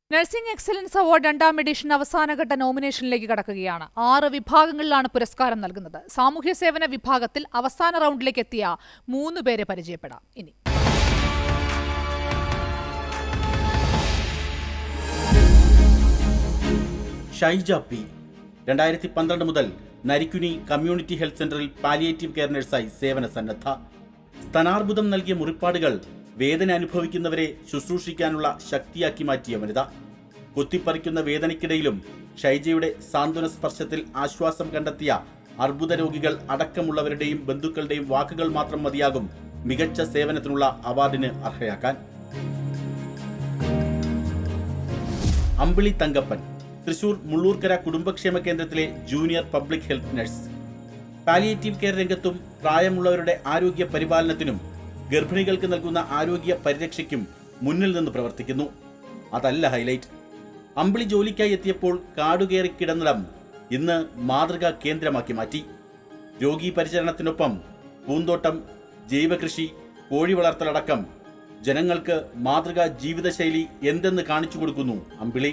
nursing excellence award രണ്ടാം edition അവസാനഘട്ട നോമിനേഷനിലേക്ക് കടക്കുകയാണ് ആറ് വിഭാഗങ്ങളിലാണ് പുരസ്കാരം നൽകുന്നത് സാമൂഹ്യ സേവന വിഭാഗത്തിൽ അവസാന റൗണ്ടിലേക്ക് എത്തിയ മൂന്ന് പേരെ പരിചയപ്പെടാം ഇനി ഷൈജ പി രണ്ടായിരത്തി പന്ത്രണ്ട് മുതൽ നരിക്കുനി കമ്മ്യൂണിറ്റി ഹെൽത്ത് സെന്ററിൽ പാലിയേറ്റീവ് കെയർ നഴ്സായി സേവന സന്നദ്ധ സ്തനാർബുദം നൽകിയ മുറിപ്പാടുകൾ വേദന അനുഭവിക്കുന്നവരെ ശുശ്രൂഷിക്കാനുള്ള ശക്തിയാക്കി മാറ്റിയ വനിത കുത്തിപ്പറിക്കുന്ന വേദനയ്ക്കിടയിലും ഷൈജയുടെ സാന്ത്വന സ്പർശത്തിൽ ആശ്വാസം കണ്ടെത്തിയ അർബുദ രോഗികൾ അടക്കമുള്ളവരുടെയും ബന്ധുക്കളുടെയും വാക്കുകൾ മാത്രം മതിയാകും മികച്ച സേവനത്തിനുള്ള അവാർഡിന് അർഹയാക്കാൻ അമ്പിളി തങ്കപ്പൻ തൃശൂർ മുള്ളൂർക്കര കുടുംബക്ഷേമ കേന്ദ്രത്തിലെ junior public health nurse palliative care രംഗത്തും പ്രായമുള്ളവരുടെ ആരോഗ്യ പരിപാലനത്തിനും ഗർഭിണികൾക്ക് നൽകുന്ന ആരോഗ്യ പരിരക്ഷയ്ക്കും മുന്നിൽ നിന്ന് പ്രവർത്തിക്കുന്നു അതല്ല ഹൈലൈറ്റ് അമ്പിളി ജോലിക്കായി എത്തിയപ്പോൾ കാടുകയറി കിടന്നിടം ഇന്ന് മാതൃകാ കേന്ദ്രമാക്കി മാറ്റി രോഗീ പരിചരണത്തിനൊപ്പം പൂന്തോട്ടം ജൈവകൃഷി കോഴി വളർത്തലടക്കം ജനങ്ങൾക്ക് മാതൃകാ ജീവിതശൈലി എന്തെന്ന് കാണിച്ചു കൊടുക്കുന്നു അമ്പിളി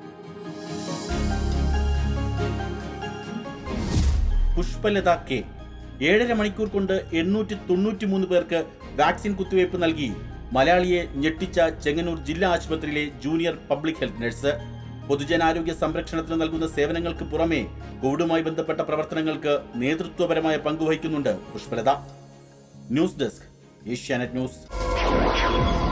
പുഷ്പലത കെ ഏഴര മണിക്കൂർ കൊണ്ട് എണ്ണൂറ്റി തൊണ്ണൂറ്റി മൂന്ന് പേർക്ക് വാക്സിൻ കുത്തിവയ്പ് നൽകി മലയാളിയെ ഞെട്ടിച്ച ചെങ്ങന്നൂർ ജില്ലാ ആശുപത്രിയിലെ ജൂനിയർ പബ്ലിക് ഹെൽത്ത് നഴ്സ് പൊതുജനാരോഗ്യ സംരക്ഷണത്തിന് നൽകുന്ന സേവനങ്ങൾക്ക് പുറമെ കോവിഡുമായി ബന്ധപ്പെട്ട പ്രവർത്തനങ്ങൾക്ക് നേതൃത്വപരമായ പങ്കുവഹിക്കുന്നുണ്ട് Pushpalatha news desk Asianet news